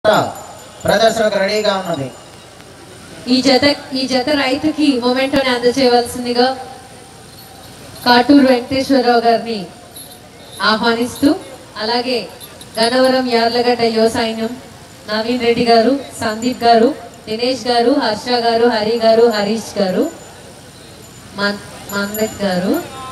ప్రదర్శనకు రెడీగా ఉన్నది ఈ జత ఈ జత రైతుకి మొమెంటోని అందజేయవలసిందిగా కాటూరు వెంకటేశ్వరరావు గారిని ఆహ్వానిస్తూ అలాగే గన్నవరం యార్లగడ్డ యువ సైన్యం నవీన్ రెడ్డి గారు సందీప్ గారు దినేష్ గారు హర్ష గారు హరి గారు హరీష్ గారు మన్ మన్విత్ గారు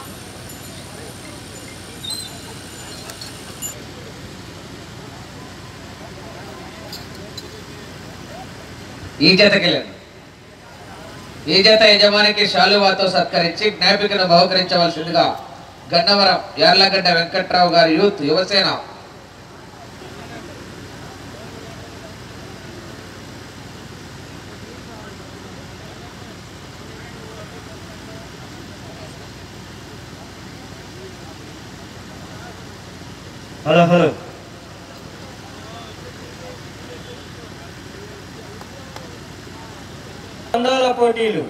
ఈ జతకెళ్ళండి ఈ జత యజమానికి శాలువాతో సత్కరించి జ్ఞాపికను బహుకరించవలసిందిగా గన్నవరం యార్లగడ్డ వెంకట్రావు గారి యూత్ యువసేన హలో హలో అందాల పోటీలు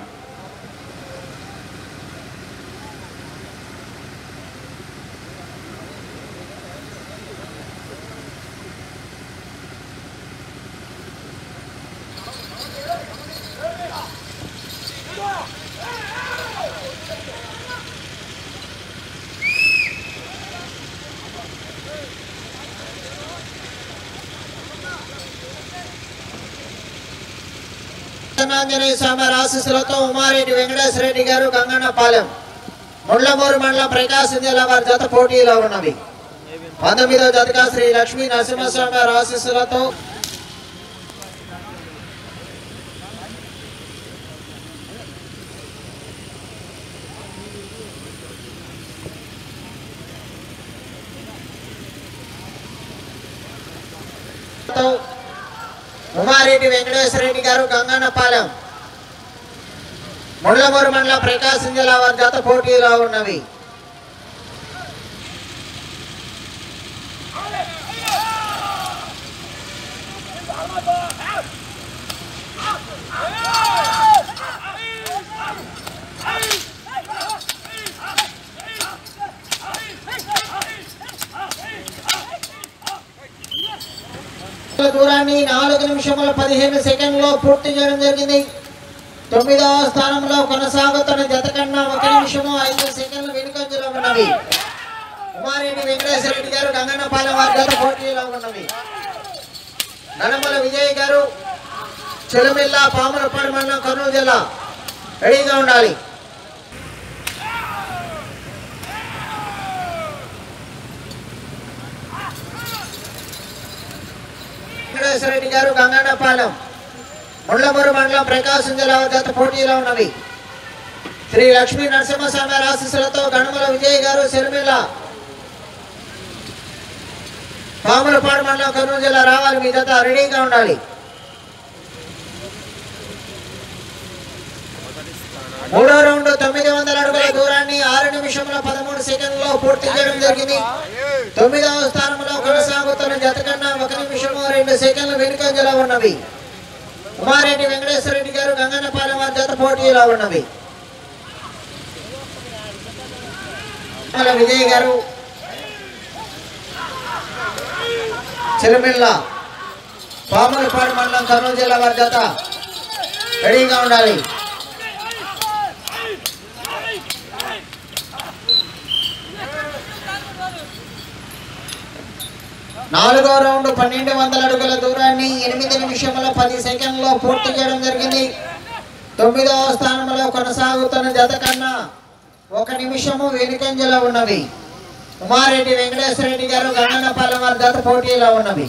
ఆంజనేయ స్వామి ఆశీస్సులతో ఉమారెడ్డి వెంకటేశ్వర రెడ్డి గారు గంగన్నపాలెం ముళ్ళమూరు మండలం ప్రకాశం జిల్లా వారి జత పోటీలో ఉన్నవి పంతొమ్మిదవ జతగా శ్రీ లక్ష్మీ నరసింహస్వామి వారి ఆశీస్సులతో ఉమారెడ్డి వెంకటేశ్వర రెడ్డి గారు గంగన్నపాలెం ముళ్ళమూరు మండలం ప్రకాశం జిల్లా వారి జత పోటీలో ఉన్నవి దూరాన్ని నాలుగు నిమిషముల పదిహేను సెకండ్లో పూర్తి చేయడం జరిగింది తొమ్మిదవ స్థానంలో కొనసాగుతున్న జత కన్నా ఒక నిమిషము ఐదు సెకండ్లు వెనుకంజలో ఉన్నవి ఉమారెడ్డి వెంకటేశ్వర రెడ్డి గారు గంగన్నపాలెం వారి జత పోటీలో ఉన్నవి నడమల విజయ్ గారు చెలుమిల్ల పాములపాడు మండలం కర్నూలు జిల్లా రెడీగా ఉండాలి వెంకటేశ్వర రెడ్డి గారు గంగన్నపాలెం ముళ్ళమూరు మండలం ప్రకాశం జిల్లా జత పోటీలో ఉన్నవి శ్రీ లక్ష్మీ నరసింహస్వామి ఆశీస్సులతో గణముల విజయ్ గారు సిరిమిల్ల పాములపాడు మండలం కర్నూలు జిల్లా రావాలి మీ జత రెడీగా ఉండాలి మూడో రౌండ్ తొమ్మిది వందల అడుగుల దూరాన్ని ఆరు నిమిషముల పదమూడు సెకండ్లో పూర్తి చేయడం జరిగింది తొమ్మిదవ స్థానంలో కొనసాగుతున్న జత కన్నా ఒక నిమిషము రెండు సెకండ్లు వెనుకంజలో ఉన్నవి ఉమారెడ్డి వెంకటేశ్వర రెడ్డి గారు గంగన్నపాలెం వారి జత పోటీలో ఉన్నవి అలా విజయ్ గారు చిరుమిల్ల పాములపాడు మండలం కర్నూలు జిల్లా వారి జత రెడీగా ఉండాలి నాలుగో రౌండ్ పన్నెండు వందల అడుగుల దూరాన్ని ఎనిమిది నిమిషముల పది సెకండ్లో పూర్తి చేయడం జరిగింది తొమ్మిదవ స్థానంలో కొనసాగుతున్న జత కన్నా ఒక నిమిషము వెనుకంజలో ఉన్నవి ఉమారెడ్డి వెంకటేశ్వర రెడ్డి గారు గణనపాలెం వారి జత పోటీలో ఉన్నవి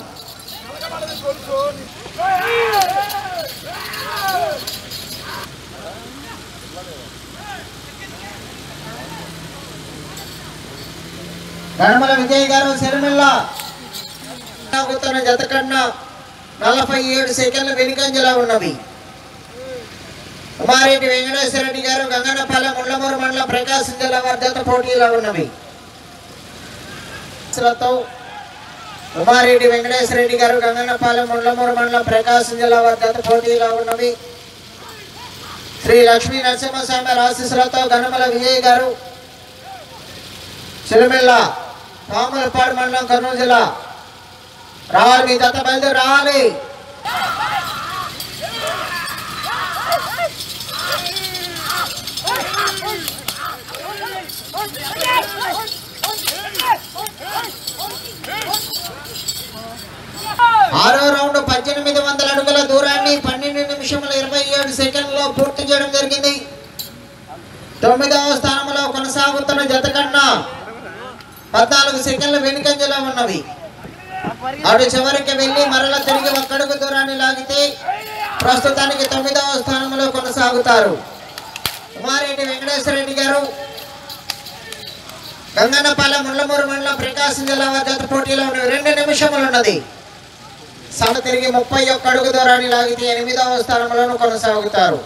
గణమల విజయ్ గారు సిరిమిల్ల కొనసాగుతున్న జత కన్నా నలభై ఏడు సెకండ్లు వెనుకంజలో ఉన్నవి ఉమారెడ్డి వెంకటేశ్వర రెడ్డి గారు గంగన్నపాలెం ముళ్ళమూరు మండలం ప్రకాశం జిల్లా వారి జత పోటీలో ఉన్నవి తో ఉమారెడ్డి వెంకటేశ్వర రెడ్డి గారు గంగన్నపాలెం ముళ్ళమూరు మండలం ప్రకాశం జిల్లా వారి జత పోటీలో ఉన్నవి శ్రీ లక్ష్మీ నరసింహస్వామి ఆశీస్సులతో గణమల విజయ్ గారు చిరుమిల్ల పాములపాడు మండలం కర్నూలు జిల్లా రావాలి మీ జత బయలుదేరి రావాలి ఆరో రౌండ్ పద్దెనిమిది వందల అడుగుల దూరాన్ని పన్నెండు నిమిషముల ఇరవై ఏడు సెకండ్లో పూర్తి చేయడం జరిగింది తొమ్మిదవ స్థానంలో కొనసాగుతున్న జత కన్నా పద్నాలుగు సెకండ్ల వెనుకంజలో ఉన్నవి అటు చివరికి వెళ్ళి మరల తిరిగి ఒక్కడుగు దూరాన్ని లాగితే ప్రస్తుతానికి తొమ్మిదవ స్థానంలో కొనసాగుతారు ఉమారెడ్డి వెంకటేశ్వర రెడ్డి గారు గంగన్నపాలెం ముళ్ళమూరు మండలం ప్రకాశం జిల్లా వారి జత పోటీలో ఉన్నవి రెండు నిమిషములు ఉన్నది సమ తిరిగి ముప్పై ఒక్క అడుగు దూరాన్ని లాగితే ఎనిమిదవ స్థానంలోనూ కొనసాగుతారు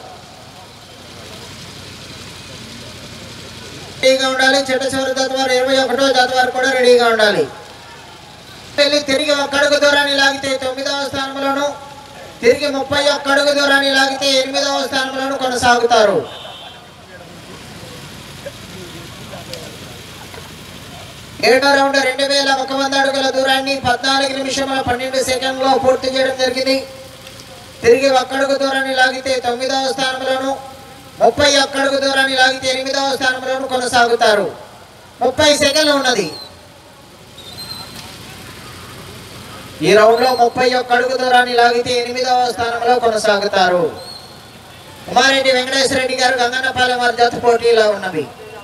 రెడీగా ఉండాలి చెట్ట చివరి జత వారు ఇరవై ఒకటో జత వారు కూడా రెడీగా ఉండాలి వెళ్ళి తిరిగి ఒక్క అడుగు దూరాన్ని లాగితే తొమ్మిదవ స్థానంలోను తిరిగి ముప్పై ఒక్క అడుగు దూరాన్ని లాగితే ఎనిమిదవ స్థానంలోను కొనసాగుతారు ఏడో రౌండ్ రెండు వేల ఒక వంద అడుగుల దూరాన్ని పద్నాలుగు నిమిషముల పన్నెండు సెకండ్లో పూర్తి చేయడం జరిగింది తిరిగి ఒక్కడుగు దూరాన్ని లాగితే తొమ్మిదవ స్థానంలోను ముప్పై ఒక్కడుగు దూరాన్ని లాగితే ఎనిమిదవ స్థానంలోను కొనసాగుతారు ముప్పై సెకండ్లు ఉన్నది ఈ రౌండ్ లో ముప్పై ఒక్క అడుగు దూరాన్ని లాగితే ఎనిమిదవ స్థానంలో కొనసాగుతారు కుమారెడ్డి వెంకటేశ్వర రెడ్డి గారు గంగన్నపాలెం వారి జత పోటీలో ఉన్నవి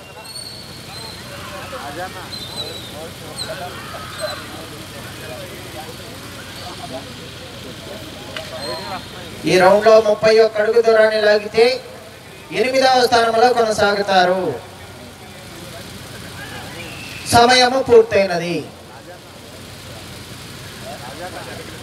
ఈ రౌండ్ లో ముప్పై ఒక్క అడుగు దూరాన్ని లాగితే ఎనిమిదవ స్థానంలో కొనసాగుతారు సమయము పూర్తయినది